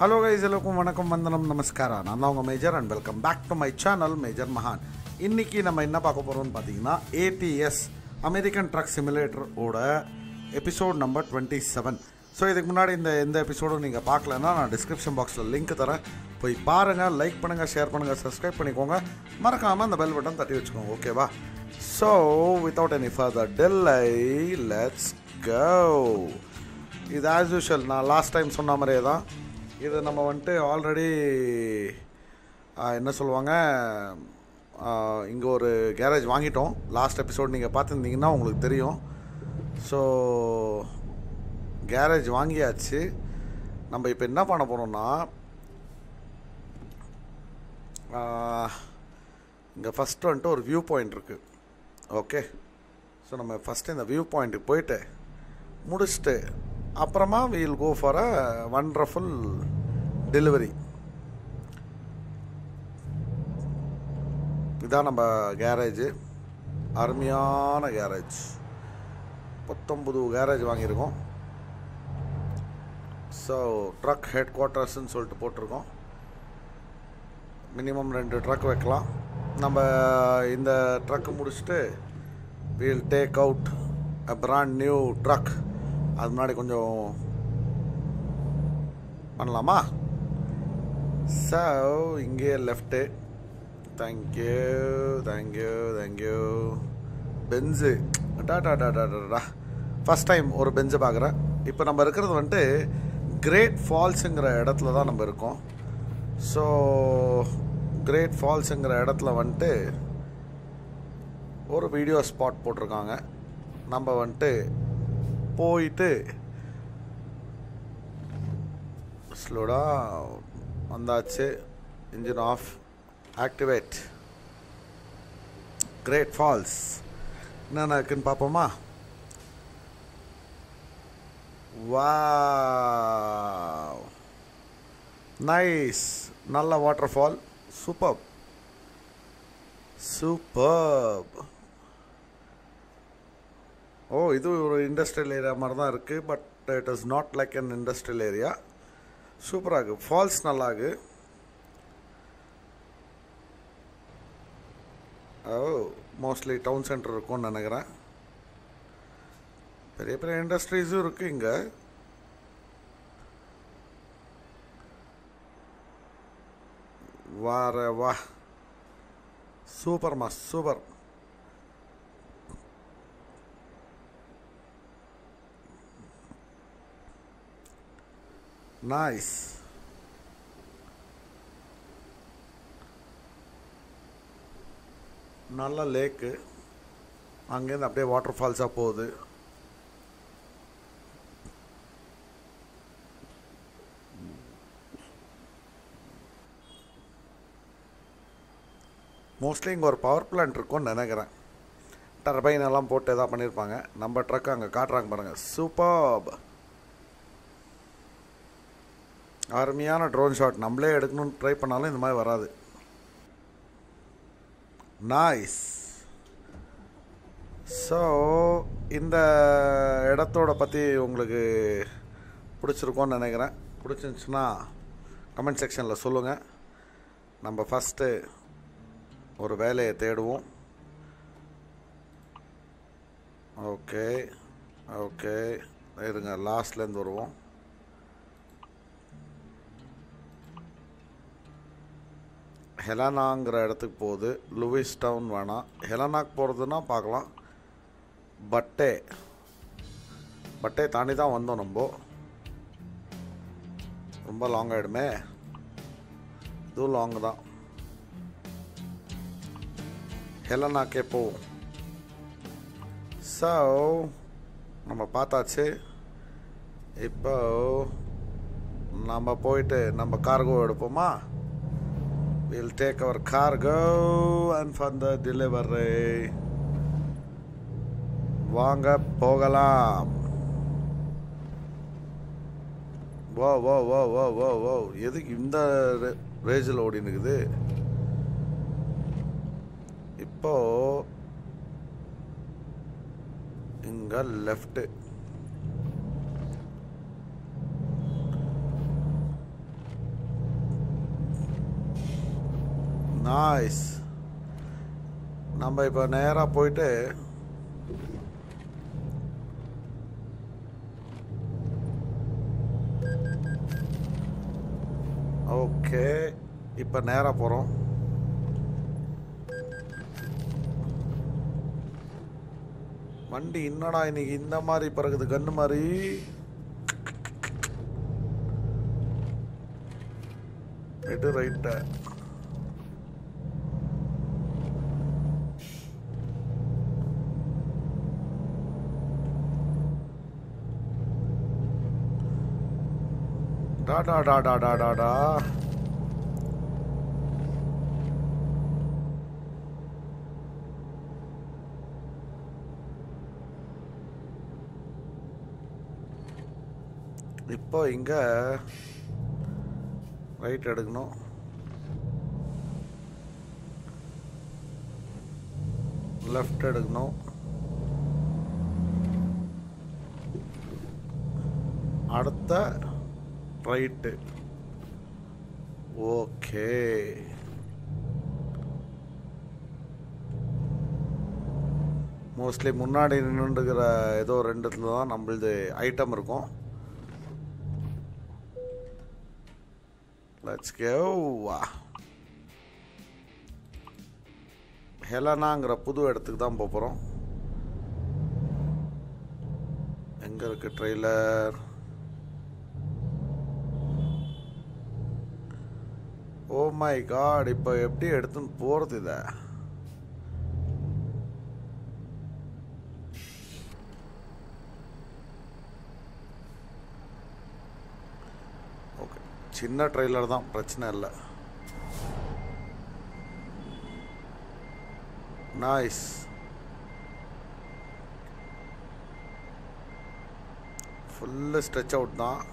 Hello guys எல்லோருக்கும் வணக்கம் வந்தனம் நமஸ்காரம் நான் தான் உங்கள் major and welcome back to my channel major மகான் இன்னைக்கு நம்ம என்ன பார்க்க போகிறோம்னு பார்த்தீங்கன்னா ஏடிஎஸ் அமெரிக்கன் ட்ரக் சிமுலேட்டரோட episode number twenty seven so இதுக்கு முன்னாடி இந்த எந்த எபிசோடும் நீங்கள் பார்க்கலன்னா நான் டிஸ்கிரிப்ஷன் பாக்ஸில் லிங்க் தரேன் போய் பாருங்கள் லைக் பண்ணுங்கள் ஷேர் பண்ணுங்கள் சப்ஸ்கிரைப் பண்ணிக்கோங்க மறக்காமல் அந்த பெல் பட்டன் தட்டி வச்சுக்கோங்க ஓகேவா ஸோ வித்தவுட் எனி ஃபர்தர் டெல்லை லெட்ஸ் கோ இது ஆஸ் யூஷுவல் நான் லாஸ்ட் டைம் சொன்ன மாதிரியே தான் இது நம்ம வந்துட்டு ஆல்ரெடி என்ன சொல்லுவாங்க இங்கே ஒரு கேரேஜ் வாங்கிட்டோம் லாஸ்ட் எபிசோட் நீங்கள் பார்த்துருந்தீங்கன்னா உங்களுக்கு தெரியும் ஸோ கேரேஜ் வாங்கியாச்சு நம்ம இப்போ என்ன பண்ண போகிறோம்னா இங்கே ஃபஸ்ட்டு வந்துட்டு ஒரு வியூ பாயிண்ட் இருக்குது ஓகே ஸோ நம்ம ஃபஸ்ட்டு இந்த வியூ பாயிண்ட்டுக்கு போயிட்டு முடிச்சுட்டு அப்புறமா we'll go for a wonderful delivery இதான் நம்ம கேரேஜு அருமையான கேரேஜ் பத்தொம்பது கேரேஜ் வாங்கியிருக்கோம் ஸோ ட்ரக் ஹெட் குவார்ட்டர்ஸ்ன்னு சொல்லிட்டு போட்டிருக்கோம் மினிமம் ரெண்டு ட்ரக் வைக்கலாம் நம்ம இந்த ட்ரக் முடிச்சுட்டு we'll take out a brand new truck அது முன்னாடி கொஞ்சம் பண்ணலாமா ஸோ இங்கே left thank you thank you thank you Benz tata tata tata first time ஒரு பெஞ்சை பார்க்குறேன் இப்போ நம்ம இருக்கிறது வந்துட்டு கிரேட் ஃபால்ஸுங்கிற இடத்துல தான் நம்ம இருக்கோம் ஸோ கிரேட் ஃபால்ஸுங்கிற இடத்துல வந்துட்டு ஒரு வீடியோ ஸ்பாட் போட்டிருக்காங்க நம்ம வந்துட்டு போயிட்டு ஸ்லோடாக வந்தாச்சு engine off activate Great Falls என்னென்ன இருக்குன்னு பார்ப்போமா வா நைஸ் நல்ல வாட்டர் ஃபால் சூப்பர் சூப்பர் ஓ இது ஒரு இண்டஸ்ட்ரியல் ஏரியா மாதிரி தான் இருக்குது but it is not like an industrial area சூப்பராக இருக்குது ஃபால்ஸ் நல்லாகு ஓ மோஸ்ட்லி டவுன் சென்டர் இருக்கும்னு நினைக்கிறேன் பெரிய பெரிய இண்டஸ்ட்ரீஸும் இருக்குது இங்கே வார வா சூப்பர்மா சூப்பர் நைஸ் நல்ல லேக்கு அங்கேருந்து அப்படியே வாட்டர் ஃபால்ஸாக போகுது மோஸ்ட்லி இங்கே ஒரு பவர் பிளான்ட் இருக்கும்னு நினைக்கிறேன் டர்பைன் எல்லாம் போட்டு எதாவது பண்ணியிருப்பாங்க நம்ம ட்ரக் அங்கே காட்டுறாங்க பாருங்கள் சூப்பர் அருமையான ட்ரோன் ஷாட் நம்மளே எடுக்கணும்னு ட்ரை பண்ணாலும் இந்த மாதிரி வராது நாய்ஸ் ஸோ இந்த இடத்தோட பற்றி உங்களுக்கு பிடிச்சிருக்கோன்னு நினைக்கிறேன் பிடிச்சிருந்துச்சுன்னா கமெண்ட் செக்ஷனில் சொல்லுங்கள் நம்ம ஃபஸ்ட்டு ஒரு வேலையை தேடுவோம் ஓகே ஓகே இருங்க லாஸ்ட்லேருந்து வருவோம் ஹெலனாங்கிற இடத்துக்கு போகுது லூவிஸ் டவுன் வேணாம் ஹெலனாக்கு போகிறதுனா பார்க்கலாம் பட்டே பட்டே தாண்டி தான் வந்தோம் நம்ம ரொம்ப லாங் ஆகிடுமே இதுவும் லாங் தான் ஹெலனாக்கே போவோம் ஸோ நம்ம பார்த்தாச்சு இப்போ நம்ம போயிட்டு நம்ம கார்கோ எடுப்போமா We'll take our cargo and further delivery. வாங்க போகலாம் வா வா வா வா வா வா எதுக்கு இந்த ரேஜில் ஓடி நிற்குது இப்போ இங்க லெஃப்ட்டு நாய்ஸ் நம்ம இப்போ நேராக போயிட்டு ஓகே இப்போ நேராக போகிறோம் வண்டி என்னடா இன்னைக்கு இந்த மாதிரி பிறகுது கண்ணு மாதிரி எடு ரைட்ட டா டா டா டா டா டா டா இப்போ இங்க ரைட் எடுக்கணும் லெஃப்ட் எடுக்கணும் அடுத்த ரைட்டு ஓகே மோஸ்ட்லி முன்னாடி நின்றுக்கிற ஏதோ ரெண்டுத்துல தான் நம்மளது ஐட்டம் இருக்கும் லெட்ஸ் கோ ஹெலனாங்கிற புது இடத்துக்கு தான் போக போகிறோம் எங்கே இருக்கு ட்ரெய்லர் ஓ மை காட் இப்போ எப்படி எடுத்துன்னு போகிறது இதை ஓகே சின்ன ட்ரெய்லர் தான் பிரச்சனை இல்லை நைஸ் ஃபுல்லு ஸ்ட்ரெச் அவுட் தான்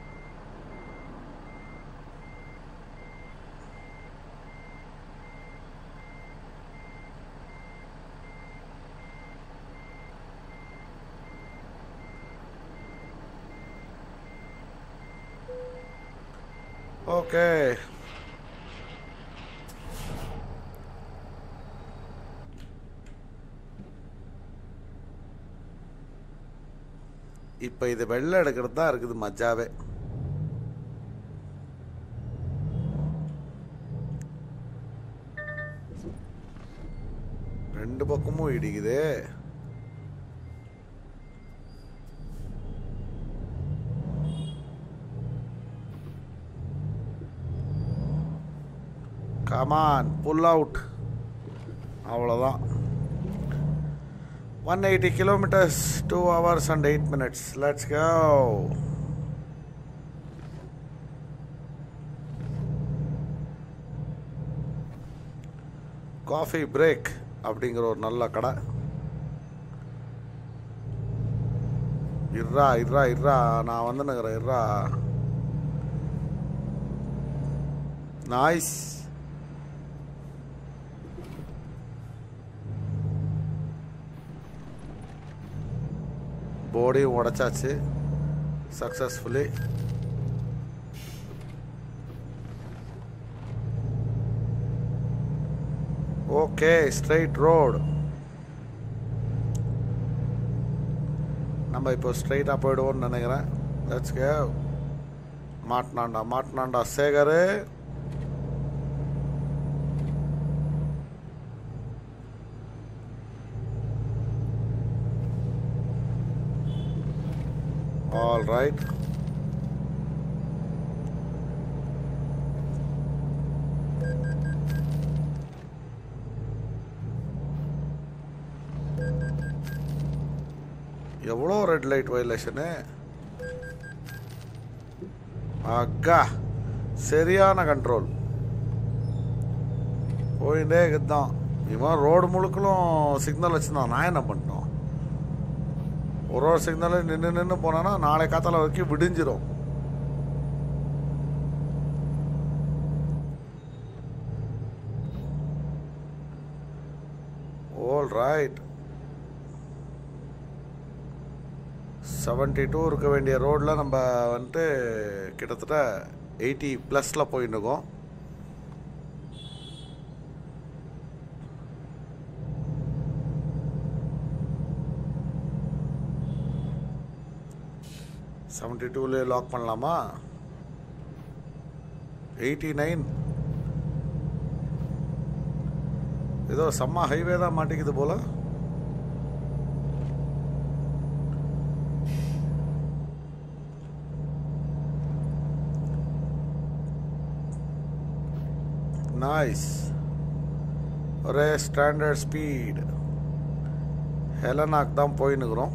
ஓகே இப்போ இது வெள்ளை எடுக்கிறது தான் இருக்குது மஜாவே ரெண்டு பக்கமும் இடிக்குது கமான் புல் அவுட் அவ்வளோதான் one eighty kilometres two hours and eight minutes let's go coffee break அப்படிங்கிற ஒரு நல்ல கடை இர்ரா இர்ரா இர்ரா நான் வந்து நிற்கிறேன் இர்ரா நாய்ஸ் போர்டையும் உடைச்சாச்சு சக்ஸஸ்ஃபுல்லி ஓகே ஸ்ட்ரைட் ரோடு நம்ம இப்போ ஸ்ட்ரைட்டாக போயிடுவோம்னு நினைக்கிறேன் லெட்ஸ் கே மாட்டினாண்டா மாட்டினாண்டா சேகரு All right. எவ்வளோ ரெட் லைட் வயலேஷனு அக்கா சரியான கண்ட்ரோல் போயிட்டே இருக்குதான் இவன் ரோடு முழுக்களும் சிக்னல் வச்சுருந்தான் நான் என்ன பண்ணோம் ஒரு ஒரு சிக்னலு நின்று நின்று போனான்னா நாளை காத்தால வரைக்கும் விடிஞ்சிரும் ஆல் ரைட் செவன்ட்டி டூ இருக்க வேண்டிய ரோடில் நம்ம வந்துட்டு கிட்டத்தட்ட எயிட்டி ப்ளஸில் போயின்னு இருக்கோம் செவன்ட்டி டூலே லாக் பண்ணலாமா எயிட்டி நைன் ஏதோ செம்ம ஹைவே தான் மாட்டிக்குது போல நைஸ் ஒரே ஸ்டாண்டர்ட் ஸ்பீட் ஹெலனாக்கு தான் போயின்னுக்குறோம்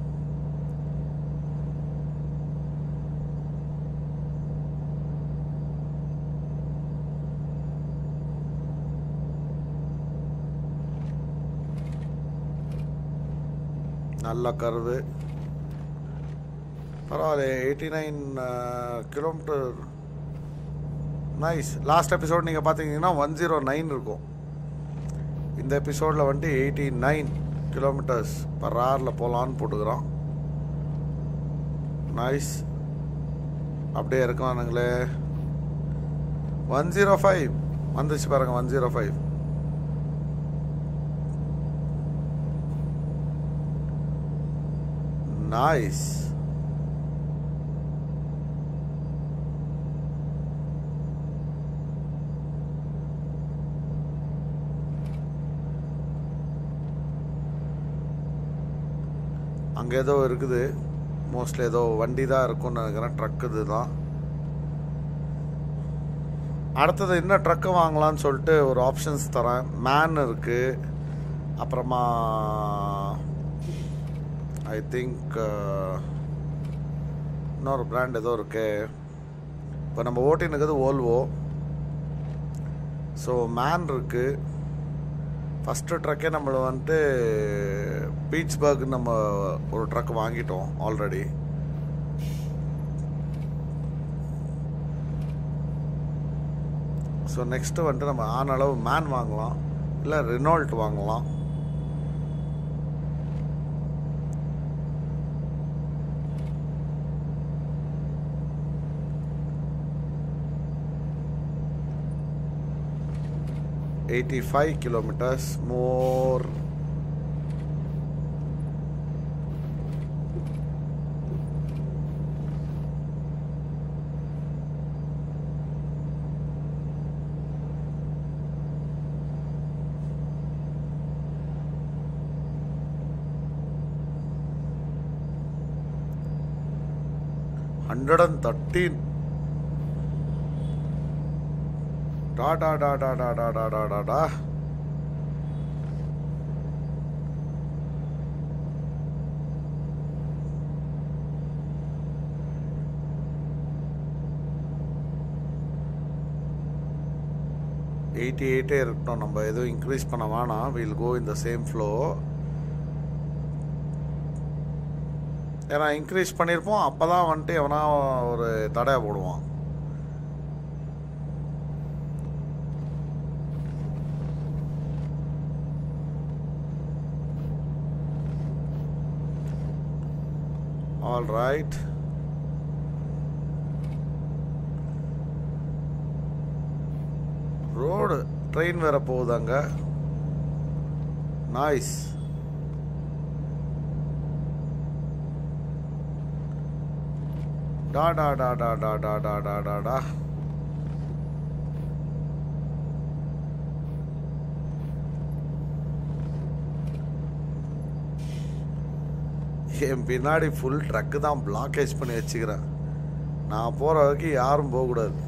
நல்ல கருவு பரவாயில்ல eighty nine kilometre nice last episode நீங்கள் பார்த்தீங்கன்னா ஒன் ஜீரோ நைன் இருக்கும் இந்த எபிசோடில் வந்துட்டு எயிட்டி நைன் கிலோமீட்டர்ஸ் பர் ஹவரில் போகலான்னு போட்டுக்கிறோம் நைஸ் அப்படியே இருக்கானுங்களே ஒன் ஜீரோ ஃபைவ் வந்துச்சு பாருங்க ஒன் ஜீரோ ஃபைவ் நைஸ் அங்கே ஏதோ இருக்குது மோஸ்ட்லி ஏதோ வண்டி தான் இருக்கும்னு நினைக்கிறேன் ட்ரக் இது தான் அடுத்தது என்ன ட்ரக்கு வாங்கலாம்னு சொல்லிட்டு ஒரு ஆப்ஷன்ஸ் தரேன் மேன் இருக்குது அப்புறமா ஐ திங்க் இன்னொரு பிராண்ட் ஏதோ இருக்கு இப்போ நம்ம ஓட்டினுக்கிறது ஓல்வோ ஸோ மேன் இருக்குது ஃபஸ்ட்டு ட்ரக்கே நம்மளை வந்துட்டு பீச்பர்க் நம்ம ஒரு ட்ரக் வாங்கிட்டோம் ஆல்ரெடி ஸோ நெக்ஸ்ட்டு வந்துட்டு நம்ம ஆன அளவு மேன் வாங்கலாம் இல்லை ரெனால்ட் வாங்கலாம் eighty five kilometres more hundred and thirteen டா டா டா டா டா டா டா டா டா டா எயிட்டி எயிட்டே இருக்கட்டும் நம்ம எதுவும் இன்க்ரீஸ் பண்ண வேணாம் will go in the same flow ஏன்னா இன்க்ரீஸ் பண்ணியிருப்போம் அப்போ தான் வந்துட்டு எவனா ஒரு தடையை போடுவான் ஆல் ரைட் ரோடு ட்ரெயின் வேற போகுதாங்க நாய்ஸ் டா டா டா டா டா டா டா டா டா டா என் பின்னாடி ஃபுல் ட்ரக்கு தான் பிளாக்கேஜ் பண்ணி வச்சுக்கிறேன் நான் போகிற வரைக்கும் யாரும் போகக்கூடாது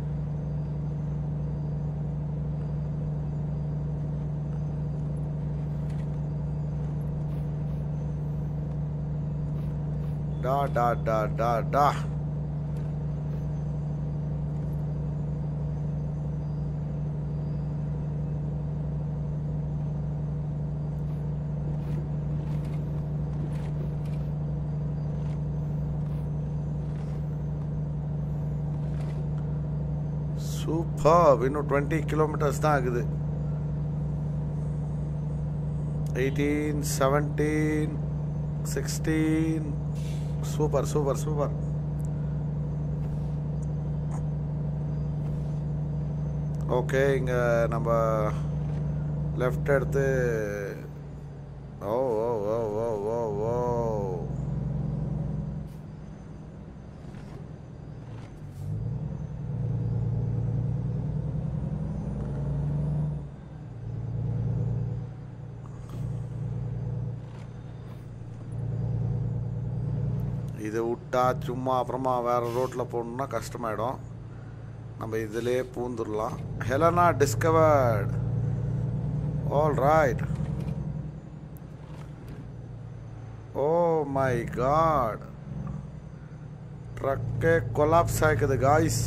டா டா டா டா டா சூப்பர் இன்னும் டுவெண்ட்டி கிலோமீட்டர்ஸ் தான் ஆகுது eighteen seventeen sixteen super super super okay இங்கே நம்ம லெஃப்ட் எடுத்து ஓ ஓ ஓ ஓ ஓ ஓ இது விட்டா சும்மா அப்புறமா வேறு ரோட்டில் போகணுன்னா கஷ்டமாயிடும் நம்ம இதிலே பூந்துடலாம் Helena discovered all right oh my god ட்ரக்கே கொலாப்ஸ் ஆகிக்குது காய்ஸ்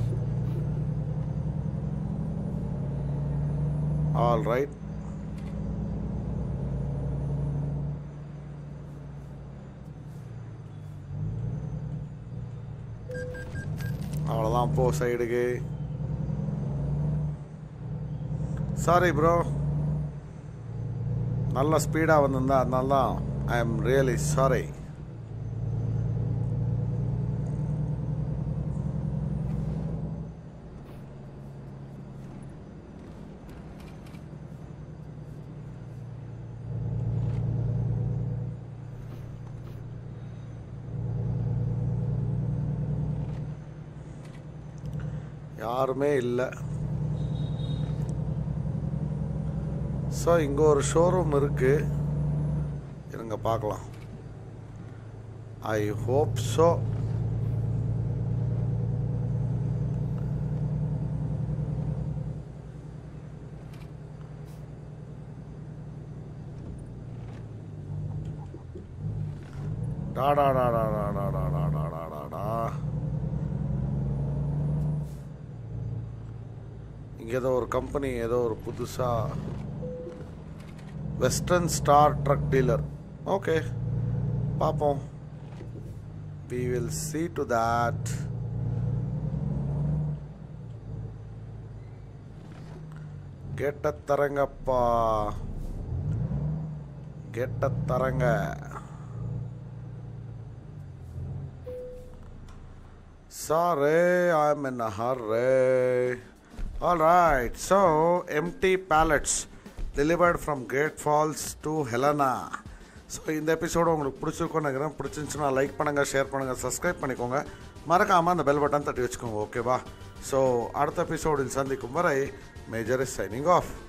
ஆல் ரைட் அவ்வளோதான் போ சைடுக்கு சாரி ப்ரோ நல்ல ஸ்பீடாக வந்திருந்தா அதனால தான் ஐ எம் ரியலி சாரி யாருமே இல்லை ஸோ இங்கே ஒரு ஷோரூம் இருக்கு இருங்க பார்க்கலாம் I hope so tata tata tata tata tata tata இங்கே ஏதோ ஒரு கம்பெனி ஏதோ ஒரு புதுசாக Western Star truck dealer okay பார்ப்போம் we will see to that கெட்ட தரங்கப்பா கெட்ட தரங்க Sorry, I'm in a hurry. Alright, so empty pallets delivered from Great Falls to Helena. So இந்த எபிசோடு உங்களுக்கு பிடிச்சிருக்கோன்னு நினைக்கிறேன் பிடிச்சிருந்துச்சுன்னா லைக் பண்ணுங்கள் ஷேர் பண்ணுங்கள் சப்ஸ்கிரைப் பண்ணிக்கோங்க மறக்காமல் அந்த பெல் பட்டன் தட்டி வச்சுக்கோங்க ஓகேவா ஸோ அடுத்த எபிசோடில் சந்திக்கும் வரை மேஜர் இஸ் சைனிங் ஆஃப்